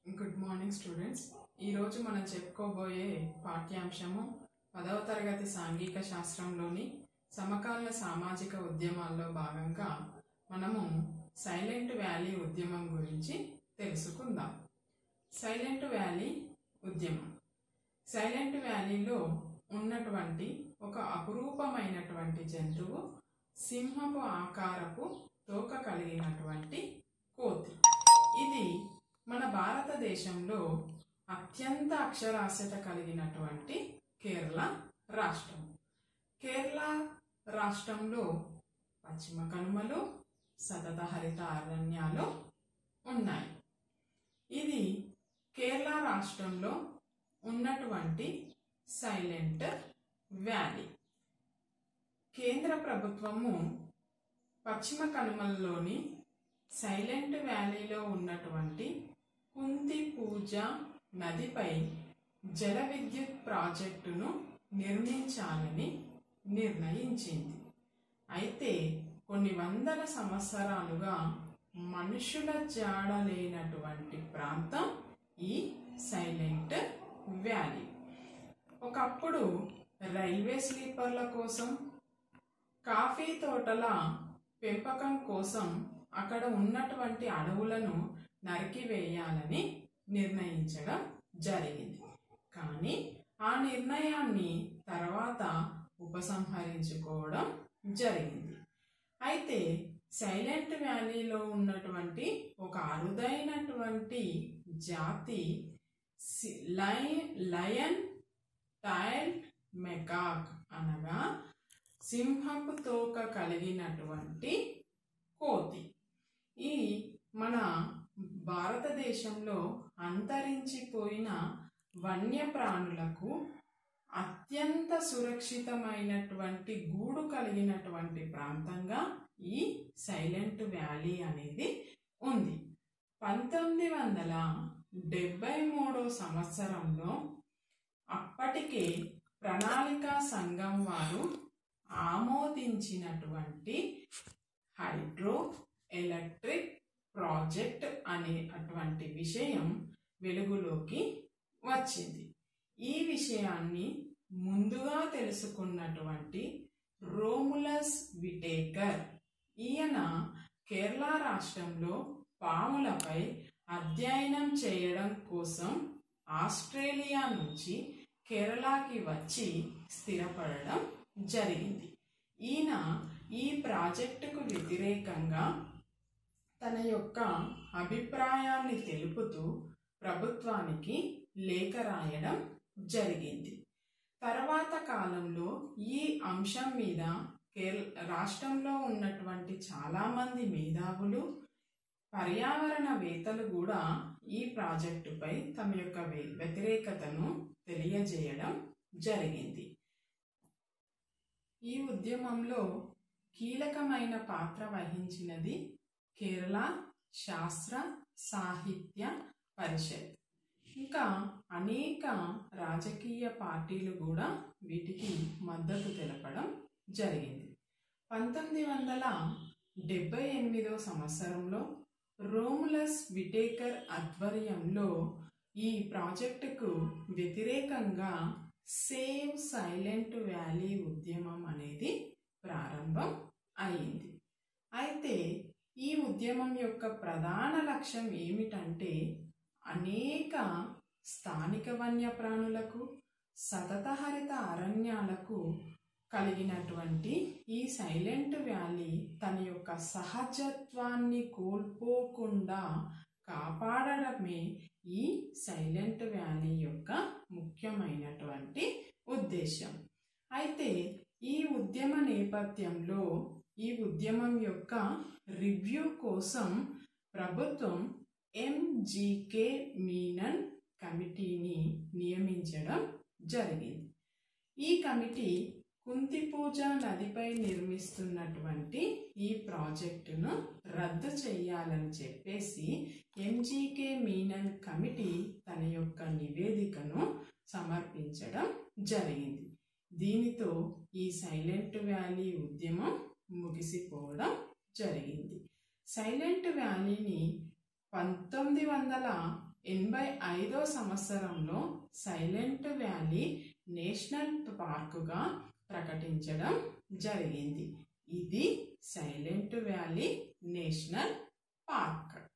good morning students ఈరోజు మనం చెప్పుకోబోయే పాఠ్యాంశము పదవ తరగతి సాంఘిక శాస్త్రంలోని సమకాలీన సామాజిక ఉద్యమాల్లో భాగంగా మనము సైలెంట్ వ్యాలీ ఉద్యమం గురించి తెలుసుకుందాం సైలెంట్ వ్యాలీ ఉద్యమం సైలెంట్ వ్యాలీలో ఉన్నటువంటి ఒక అపురూపమైనటువంటి జంతువు సింహపు ఆకారపు తోక కలిగినటువంటి కోతి ఇది మన భారతదేశంలో అత్యంత అక్షరాస్యత కలిగినటువంటి కేరళ రాష్ట్రం కేరళ రాష్ట్రంలో పశ్చిమ కనుమలు సతత హరిత అరణ్యాలు ఉన్నాయి ఇది కేరళ రాష్ట్రంలో ఉన్నటువంటి సైలెంట్ వ్యాలీ కేంద్ర ప్రభుత్వము పశ్చిమ కనుమల్లోని సైలెంట్ వ్యాలీలో ఉన్నటువంటి కుంతి పూజ నదిపై జల విద్యుత్ ప్రాజెక్టును నిర్మించాలని నిర్ణయించింది అయితే కొన్ని వందల సంవత్సరాలుగా మనుషుల జాడ లేనటువంటి ప్రాంతం ఈ సైలెంట్ వ్యాలీ ఒకప్పుడు రైల్వే స్లీపర్ల కోసం కాఫీ తోటల పెంపకం కోసం అక్కడ ఉన్నటువంటి అడవులను నరికివేయాలని నిర్ణయించడం జరిగింది కానీ ఆ నిర్ణయాన్ని తర్వాత ఉపసంహరించుకోవడం జరిగింది అయితే సైలెంట్ వ్యాలీలో ఉన్నటువంటి ఒక అరుదైనటువంటి జాతి సి- లై లయన్ టైల్డ్ మెకాక్ అనగా సింహపు తోక కలిగినటువంటి కోతి ఈ మన భారతదేశంలో అంతరించిపోయిన వన్యప్రాణులకు అత్యంత సురక్షితమైనటువంటి గూడు కలిగినటువంటి ప్రాంతంగా ఈ సైలెంట్ వ్యాలీ అనేది ఉంది పంతొమ్మిది వందల డెబ్బై మూడో సంవత్సరంలో అప్పటికే ప్రణాళికా సంఘం వారు ఆమోదించినటువంటి హైడ్రో ఎలక్ట్రిక్ ప్రాజెక్ట్ అనే అటువంటి విషయం వెలుగులోకి వచ్చింది ఈ విషయాన్ని ముందుగా తెలుసుకున్నటువంటి రోములస్ విటేకర్ ఈయన కేరళ రాష్ట్రంలో పాములపై అధ్యయనం చేయడం కోసం ఆస్ట్రేలియా నుంచి కేరళకి వచ్చి స్థిరపడడం జరిగింది ఈయన ఈ ప్రాజెక్టుకు వ్యతిరేకంగా తన యొక్క అభిప్రాయాన్ని తెలుపుతూ ప్రభుత్వానికి లేఖ రాయడం జరిగింది తర్వాత కాలంలో ఈ అంశం మీద కేరళ రాష్ట్రంలో ఉన్నటువంటి చాలామంది మేధావులు పర్యావరణవేత్తలు కూడా ఈ ప్రాజెక్టుపై తమ యొక్క వ్య- వ్యతిరేకతను తెలియజేయడం జరిగింది ఈ ఉద్యమంలో కీలకమైన పాత్ర వహించినది కేరళ శాస్త్ర సాహిత్య పరిషత్ ఇంకా అనేక రాజకీయ పార్టీలు కూడా వీటికి మద్దతు తెలపడం జరిగింది పంతొమ్మిది వందల డెబ్బై ఎనిమిదో సంవత్సరంలో రోములస్ విటేకర్ ఆధ్వర్యంలో ఈ ప్రాజెక్టుకు వ్యతిరేకంగా సేవ్ సైలెంట్ వ్యాలీ ఉద్యమం అనేది ప్రారంభం అయింది అయితే ఈ ఉద్యమం యొక్క ప్రధాన లక్ష్యం ఏమిటంటే అనేక స్థానిక వన్యప్రాణులకు సతత హరిత అరణ్యాలకు కలిగినటువంటి ఈ సైలెంట్ వ్యాలీ తన యొక్క సహజత్వాన్ని కోల్పోకుండా కాపాడడమే ఈ సైలెంట్ వ్యాలీ యొక్క ముఖ్యమైనటువంటి ఉద్దేశం అయితే ఈ ఉద్యమ నేపథ్యంలో ఈ ఉద్యమం యొక్క రివ్యూ కోసం ప్రభుత్వం ఎంజీకే మీనన్ కమిటీని నియమించడం జరిగింది ఈ కమిటీ కుంతిపూజ నదిపై నిర్మిస్తున్నటువంటి ఈ ప్రాజెక్టును రద్దు చేయాలని చెప్పేసి ఎంజీకే మీనన్ కమిటీ తన యొక్క నివేదికను సమర్పించడం జరిగింది దీనితో ఈ సైలెంట్ వ్యాలీ ఉద్యమం ముగిసిపోవడం జరిగింది సైలెంట్ వ్యాలీని పంతొమ్మిది వందల ఎనభై ఐదో సంవత్సరంలో సైలెంట్ వ్యాలీ నేషనల్ పార్కుగా ప్రకటించడం జరిగింది ఇది సైలెంట్ వ్యాలీ నేషనల్ పార్క్